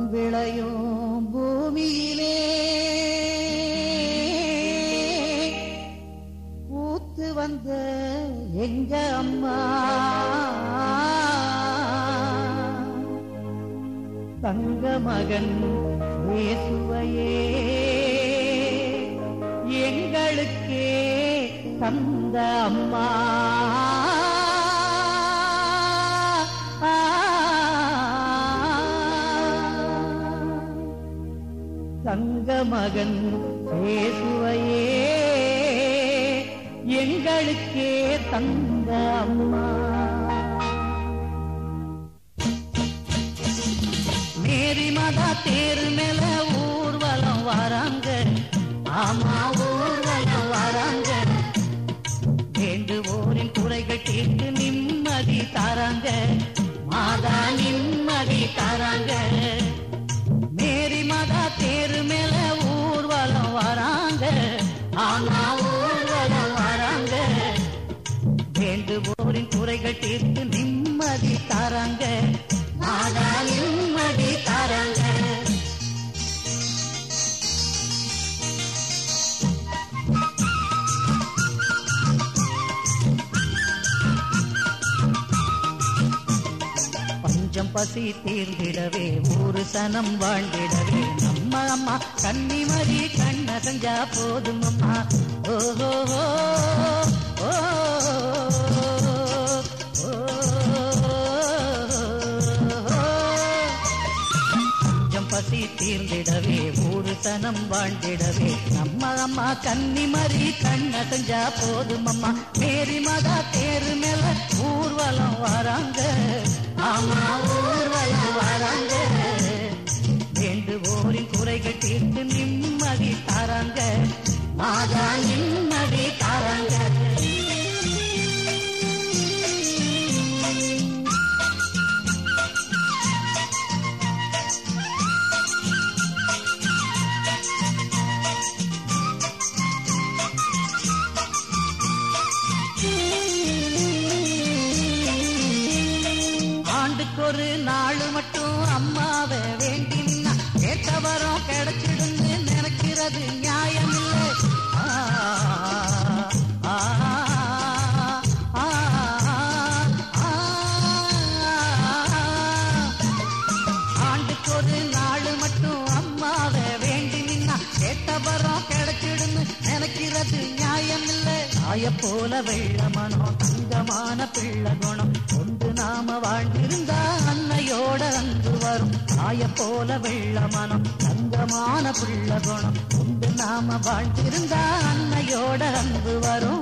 விளையும் பூமியிலே பூத்து வந்த எங்க அம்மா தங்க மகன் இயேசுவையே எங்களுக்கே தந்த அம்மா தங்க மகன் இயேசுவையே எங்களுக்கே தந்த அம்மா மேரி மதா தேரு மேல ஊர்வலம் வராங்க ஆமா ஊர்வலம் வராங்க வேண்டுவோரின் குறைகள் கேட்டு நிம்மதி தராங்க மாதா நிம்மதி தராங்க மேரி மதா தேரு மேல ஊர்வலம் வராங்க ஆமா ஊர்வலம் வராங்க வேண்டுவோரின் குறைகள் தீர்த்து நிம்மதி தராங்க மாதா நிம்மதி தராங்க பஞ்சம் பசி தீர்ந்திடவே ஒரு சனம் வாழ்ந்திடவே நம்ம அம்மா கன்னிமதி கண்ண செஞ்சா போதும் அம்மா ஓஹோ ஓ பஞ்சம் பசி தீர்ந்திடவே ஒரு சனம் வாழ்ந்திடவே நம்ம அம்மா கன்னிமரி கண்ண செஞ்சா போதும் அம்மா மேரி மதா தேரு மேல ஊர்வலம் வராங்க ஆமா ஊர்வலம் வராங்க வேண்டுவோரின் குறைகள் தீர்த்து நிம்மதி தராங்க மாதா நிம்மதி தராங்க ஆண்டுக்கு ஒரு நாள் மட்டும் அம்மாவை வேண்டினா கேட்ட வரம் கிடைச்சிடுன்னு நினைக்கிறது நியாயம் இல்லை ஆண்டுக்கு ஒரு நாள் மட்டும் அம்மாவை வேண்டி நின்னா கேட்ட வரம் கிடைச்சிடுன்னு நினைக்கிறது நியாயம் இல்லை தாய போல வெள்ள மனம் தங்கமான பிள்ளை குணம் கொண்டு நாம வாழ்ந்திருந்தா அன்னையோட அன்பு வரும் தாய போல வெள்ள மனம் தங்கமான பிள்ளை குணம் கொண்டு நாம வாழ்ந்திருந்தா அன்னையோட அன்பு வரும்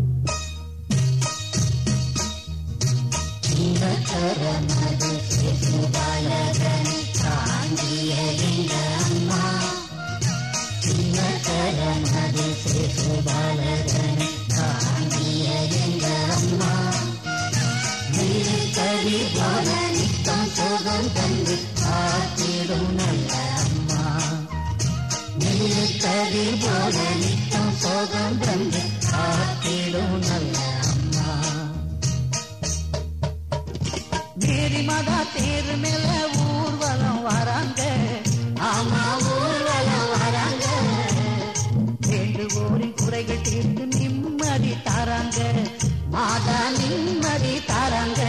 மேரி மதா தேரு மேல ஊர்வலம் வராங்க ஆமா ஊர்வலம் வராங்க வேண்டுவோரின் குறைகள் தீர்த்து நிம்மதி தராங்க மாதா நிம்மதி தராங்க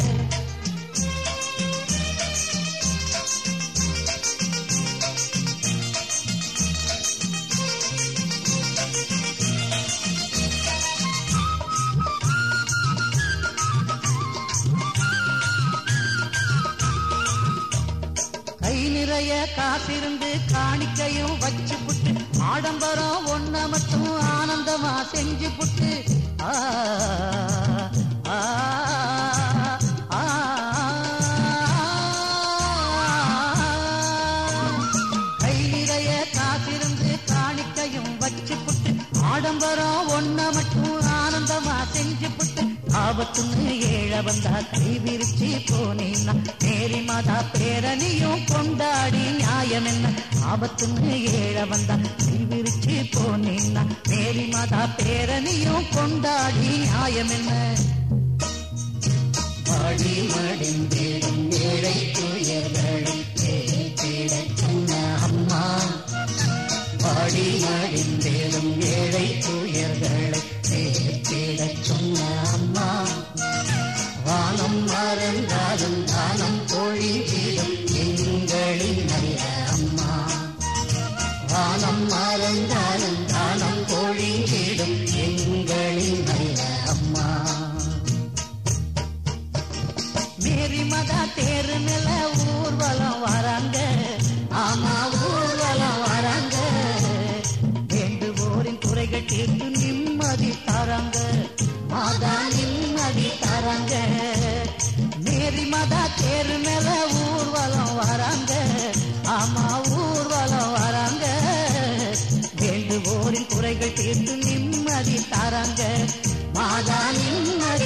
கை நிறைய காசிருந்து காணிக்கையும் வச்சு புட்டு ஆடம்பரம் ஒன்ன மட்டும் ஆனந்தமா செஞ்சு புட்டு ஆ, ஆ, ஆ, கை நிறைய காசிருந்து காணிக்கையும் வச்சு புட்டு ஆடம்பரம் ஒன்ன மட்டும் ஆனந்தமா செஞ்சு புட்டு ஆபத்துன்னு ஏழ வந்தா கை விரிச்சு போனீன்னா மேரி மாதா பேரணியும் கொண்டாடி நியாயம் என்ன ஆபத்துன்னு ஏழ வந்தா கை விரிச்சு போனீன்னா மேரி மாதா பேரணியும் கொண்டாடி நியாயம் என்ன வாடி மடிந்திடும் ஏழை துயர்களை தேற்றிட மேரி மதா தேரு மேல ஊர்வலம் வராங்க ஆமா ஊர்வலம் வராங்க வேண்டுவோரின் குறைகள் தீர்த்து நிம்மதி தராங்க மாதா நிம்மதி தராங்க மேரி மதா தேரு மேல ஊர்வலம் வராங்க ஆமா ஊர்வலம் வராங்க வேண்டுவோரின் குறைகள் தீர்த்து நிம்மதி தராங்க மாதா நிம்மதி